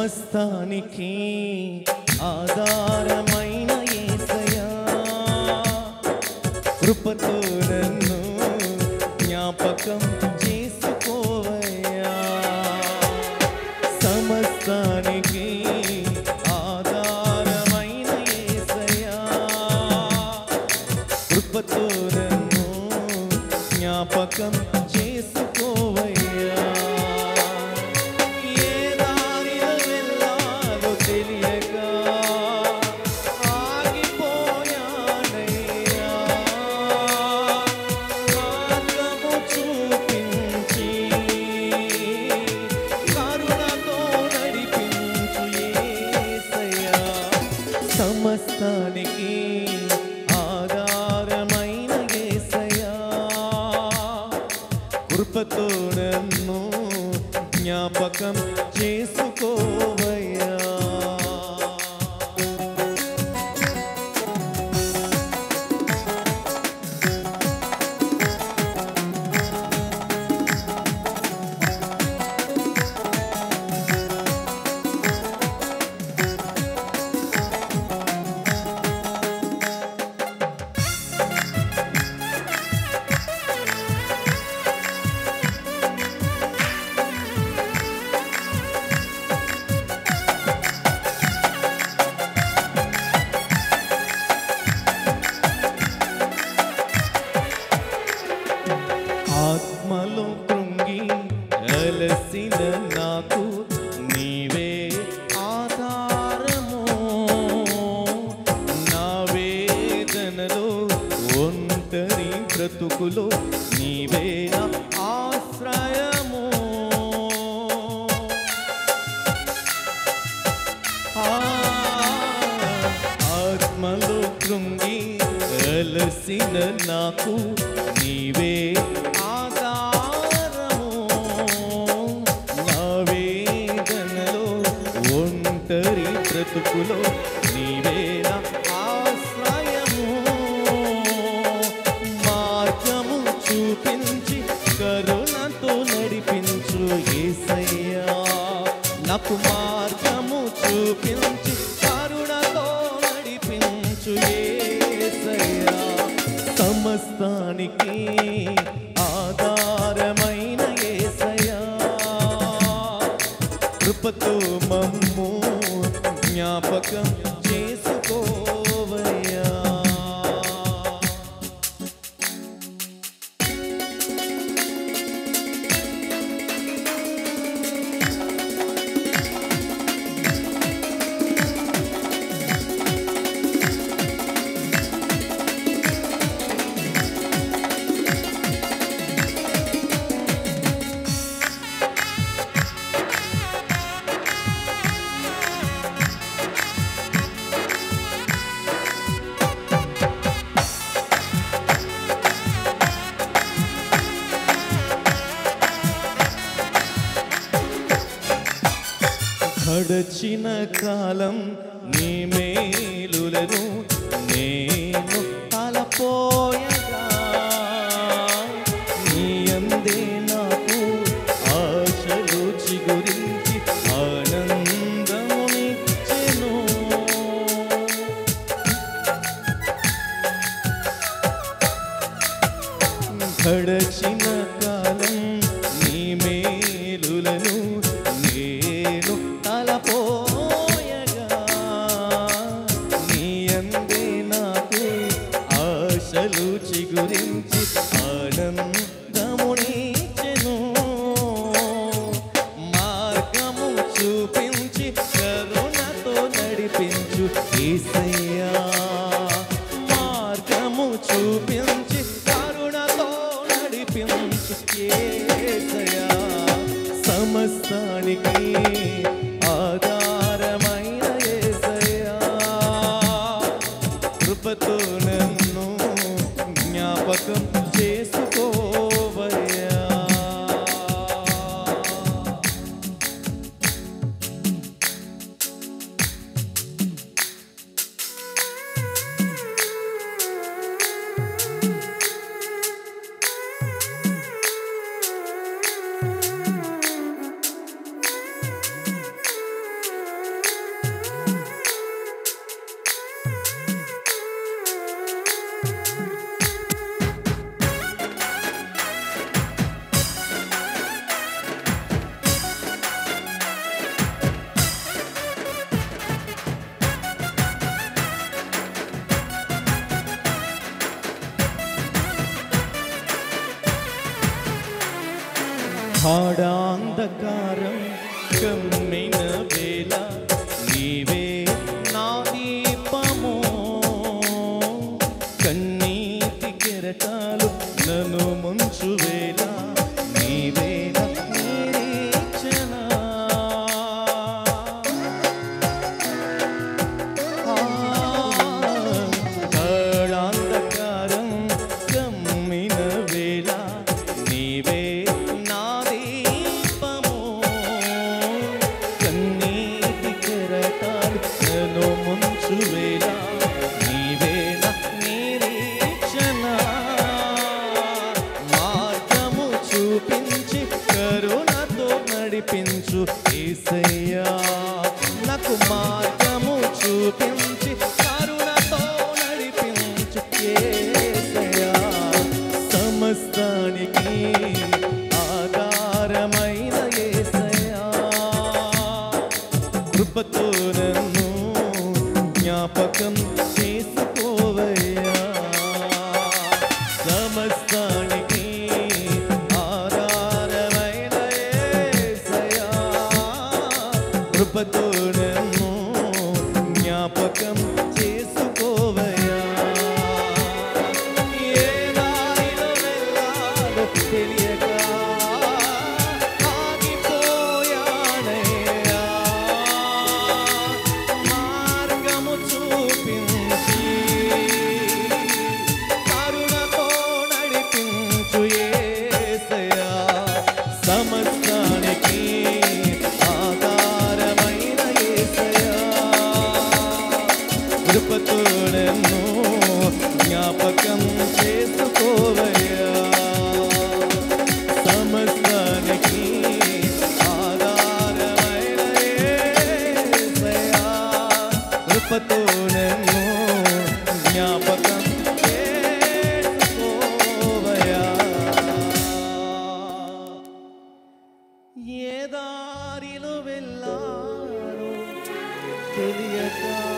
సమస్తానికి ఆధారమైన యేసయ్యా కృపతో నన్ను జ్ఞాపకం చేసుకోవయ్యా సమస్తానికి ఆధారమైన యేసయ్యా కృపతో నన్ను జ్ఞాపకం చేసుకోవయ్యా ఏ దారిలో వెళ్ళాలో తెలియక ఆగిపోయానయ్యా మార్గము చూపించి కరుణతో నడిపించు యేసయ్యా సమస్తానికి ఆధారమైన యేసయ్యా కృపతో నన్ను జ్ఞాపకం చేసుకోవయ్యా ఆత్మలో కృంగి అలసిన నాకు నీవే ఆధారము నా వేదనలో ఒంటరి బ్రతుకులో నీవే నా ఆశ్రయము ఆ, ఆత్మలో కృంగి అలసిన నాకు నీవే ఆధారము నా వేదనలో ఒంటరి బ్రతుకులో నీవే నా ఆశ్రయము మార్గము చూపించి కరుణతో నడిపించు యేసయ్యా నాకు మార్గము చూపించి కరుణతో నడిపించు యేసయ్యా సమస్తానికి ఆధారమైన యేసయ్యా కృపతో మమ్ము జ్ఞాపకం చేసుకోవయ్యా గడచిన కాలం నీ మేలులను నేను తలపోయగా నీ అందే నాకు ఆశలు చిగురించి ఆనందమునిచ్చెను గడచిన కాలం నీ మేలులను నేను తలపోయగా నీ అందే నాకు ఆశలు చిగురించి ఆనందమునిచ్చెను మార్గము చూపించి కరుణతో నడిపించు ఏసయ్యా మార్గము చూపించి కరుణతో నడిపించు ఏసయ్యా సమస్తానికి ఆధారమైన ఏసయ్యా కృపతో నన్ను జ్ఞాపకం చేసుకోవయ్యా గాఢాంధకారం కమ్మిన వేళ నీవే నా దీపము కన్నీటి కెరటాలు నన్ను ముంచు వేళ నీవే నా నిరీక్షణ గాఢాంధకారం కమ్మిన వేళ నీవే నా దీపము కన్నీటి కెరటాలు నన్ను ముంచు వేళ నీవే నా నిరీక్షణ మార్గము చూపించి కరుణతో నడిపించు ఏసయ్యా నాకు మార్గము చూపించి కరుణతో నడిపించు ఏసయ్యా సమస్తానికి ఆధారమైన ఏసయ్యా కృపతో నన్ను జ్ఞాపకం చేసుకోవయ్యా సమస్తానికి ఆధారమైన యేసయ్యా కృపతో నన్ను జ్ఞాపకం చేసుకోవయ్యా ఏ దారిలో వెళ్ళాలో తెలియక ఆగిపోయానయ్యా మార్గము చూపించి కరుణతో నడిపించు యేసయ్యా సమస్తానికి ఆధారమైన యేసయ్యా కృపతో నన్ను జ్ఞాపకం చేసుకోవయ్యా సమస్తానికి ఆధారమైన యేసయ్యా కృపతో నన్ను జ్ఞాపకం చేసుకోవయ్యా ఏ దారిలో వెళ్ళాలో తెలియక